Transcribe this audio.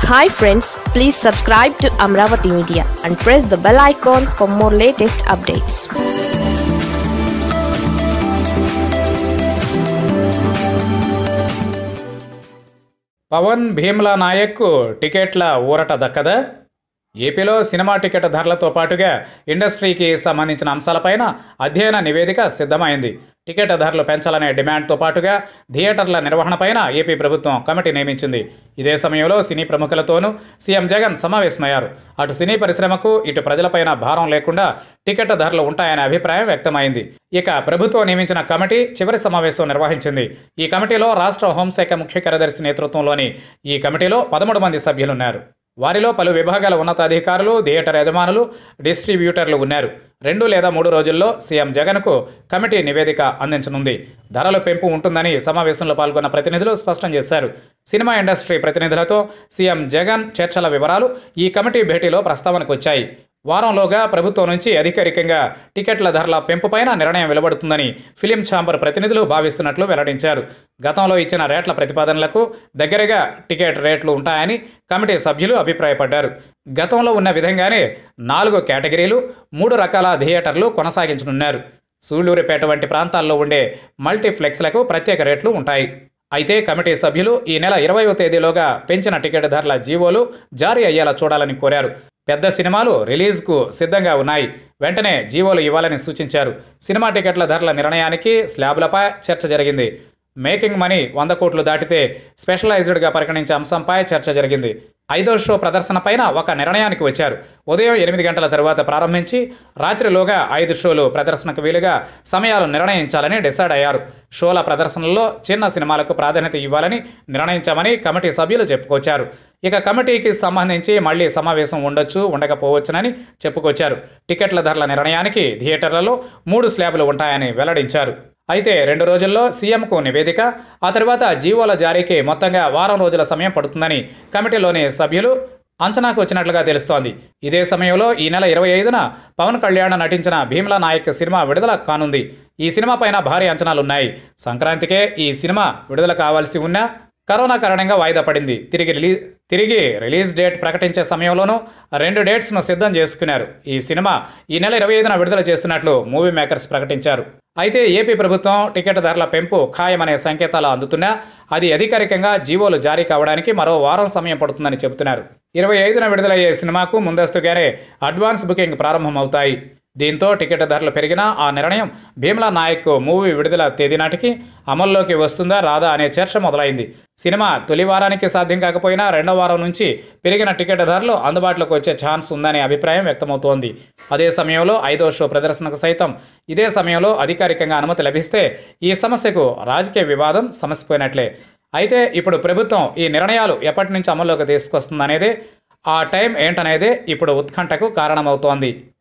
hi friends please subscribe to Amaravati media and press the bell icon for more latest updates Pawan Bheemla నాయక్కు టికెట్ల ఊరట దక్కదా ఏపీలో cinema ticket ధరలతో పాటుగా ఇండస్ట్రీకి సంబంధించిన అంశాలపైన అధ్యయన నివేదిక సిద్ధమైంది టికెట్ ధరలు పెంచాలనే డిమాండ్తో పాటుగా థియేటర్ల నిర్వహణపైన ఏపీ ప్రభుత్వం కమిటీ నియమించింది ఇదే సమయంలో సినీ ప్రముఖులతోనూ సీఎం జగన్ సమావేశమయ్యారు అటు సినీ పరిశ్రమకు ఇటు ప్రజలపైన భారం లేకుండా టికెట్ ధరలు ఉంటాయనే అభిప్రాయం వ్యక్తమైంది ఇక ప్రభుత్వం నియమించిన కమిటీ చివరి సమావేశం నిర్వహించింది ఈ కమిటీలో రాష్ట్ర హోంశాఖ ముఖ్య కార్యదర్శి నేతృత్వంలోని ఈ కమిటీలో పదమూడు మంది సభ్యులున్నారు వారిలో పలు విభాగాల ఉన్నతాధికారులు థియేటర్ యజమానులు డిస్ట్రిబ్యూటర్లు ఉన్నారు రెండు లేదా మూడు రోజుల్లో సీఎం జగన్కు కమిటీ నివేదిక అందించనుంది ధరల పెంపు ఉంటుందని సమావేశంలో పాల్గొన్న ప్రతినిధులు స్పష్టం చేశారు సినిమా ఇండస్ట్రీ ప్రతినిధులతో సీఎం జగన్ చర్చల వివరాలు ఈ కమిటీ భేటీలో ప్రస్తావనకు వచ్చాయి వారంలోగా ప్రభుత్వం నుంచి అధికారికంగా టికెట్ల ధరల పెంపుపైన నిర్ణయం వెలువడుతుందని ఫిలిం ఛాంబర్ ప్రతినిధులు భావిస్తున్నట్లు వెల్లడించారు గతంలో ఇచ్చిన రేట్ల ప్రతిపాదనలకు దగ్గరగా టికెట్ రేట్లు ఉంటాయని కమిటీ సభ్యులు అభిప్రాయపడ్డారు గతంలో ఉన్న విధంగానే నాలుగు కేటగిరీలు మూడు రకాల థియేటర్లు కొనసాగించనున్నారు సూళ్లూరుపేట వంటి ప్రాంతాల్లో ఉండే మల్టీప్లెక్స్లకు ప్రత్యేక రేట్లు ఉంటాయి అయితే కమిటీ సభ్యులు ఈ నెల ఇరవయో తేదీలోగా పెంచిన టికెట్ ధరల జీవోలు జారీ అయ్యేలా చూడాలని కోరారు పెద్ద సినిమాలు రిలీజ్కు సిద్ధంగా ఉన్నాయి వెంటనే జీవోలు ఇవ్వాలని సూచించారు సినిమా టికెట్ల ధరల నిర్ణయానికి స్లాబ్లపై చర్చ జరిగింది మేకింగ్ మనీ వంద కోట్లు దాటితే స్పెషలైజ్డ్గా పరిగణించే అంశంపై చర్చ జరిగింది ఐదో షో ప్రదర్శనపైన ఒక నిర్ణయానికి వచ్చారు ఉదయం ఎనిమిది గంటల తరువాత ప్రారంభించి రాత్రిలోగా ఐదు షోలు ప్రదర్శనకు వీలుగా సమయాలు నిర్ణయించాలని డిసైడ్ అయ్యారు షోల ప్రదర్శనలో చిన్న సినిమాలకు ప్రాధాన్యత ఇవ్వాలని నిర్ణయించామని కమిటీ సభ్యులు చెప్పుకొచ్చారు ఇక కమిటీకి సంబంధించి మళ్లీ సమావేశం ఉండొచ్చు ఉండకపోవచ్చునని చెప్పుకొచ్చారు టికెట్ల ధరల నిర్ణయానికి థియేటర్లలో మూడు స్లాబులు ఉంటాయని వెల్లడించారు అయితే రెండు రోజుల్లో సీఎంకు నివేదిక ఆ తర్వాత జీవోల జారీకి మొత్తంగా వారం రోజుల సమయం పడుతుందని కమిటీలోని సభ్యులు అంచనాకు వచ్చినట్లుగా తెలుస్తోంది ఇదే సమయంలో ఈ నెల ఇరవై ఐదున పవన్ కళ్యాణ్ నటించిన భీమ్లా నాయక్ సినిమా విడుదల కానుంది ఈ సినిమా పైన భారీ అంచనాలున్నాయి సంక్రాంతికే ఈ సినిమా విడుదల కావాల్సి ఉన్నా కరోనా కారణంగా వాయిదా పడింది తిరిగి రిలీజ్ తిరిగి రిలీజ్ డేట్ ప్రకటించే సమయంలోనూ రెండు డేట్స్ను సిద్ధం చేసుకున్నారు ఈ సినిమా ఈ నెల ఇరవై ఐదున విడుదల చేస్తున్నట్లు మూవీ మేకర్స్ ప్రకటించారు అయితే ఏపీ ప్రభుత్వం టికెట్ ధరల పెంపు ఖాయమనే సంకేతాలు అందుతున్నా అది అధికారికంగా జీవోలు జారీ కావడానికి మరో వారం సమయం పడుతుందని చెబుతున్నారు ఇరవై ఐదున విడుదలయ్యే సినిమాకు ముందస్తుగానే అడ్వాన్స్ బుకింగ్ ప్రారంభమవుతాయి దీంతో టికెట్ ధరలు పెరిగినా ఆ నిర్ణయం భీమ్లా నాయక్ మూవీ విడుదల తేదీ నాటికి అమల్లోకి వస్తుందా రాదా అనే చర్చ మొదలైంది సినిమా తొలి వారానికి సాధ్యం కాకపోయినా రెండో వారం నుంచి పెరిగిన టికెట్ ధరలు అందుబాటులోకి వచ్చే ఛాన్స్ ఉందనే అభిప్రాయం వ్యక్తమవుతోంది అదే సమయంలో ఐదో షో ప్రదర్శనకు సైతం ఇదే సమయంలో అధికారికంగా అనుమతి లభిస్తే ఈ సమస్యకు రాజకీయ వివాదం సమసిపోయినట్లే అయితే ఇప్పుడు ప్రభుత్వం ఈ నిర్ణయాలు ఎప్పటి నుంచి అమల్లోకి తీసుకొస్తుందనేదే ఆ టైం ఏంటనేదే ఇప్పుడు ఉత్కంఠకు కారణమవుతోంది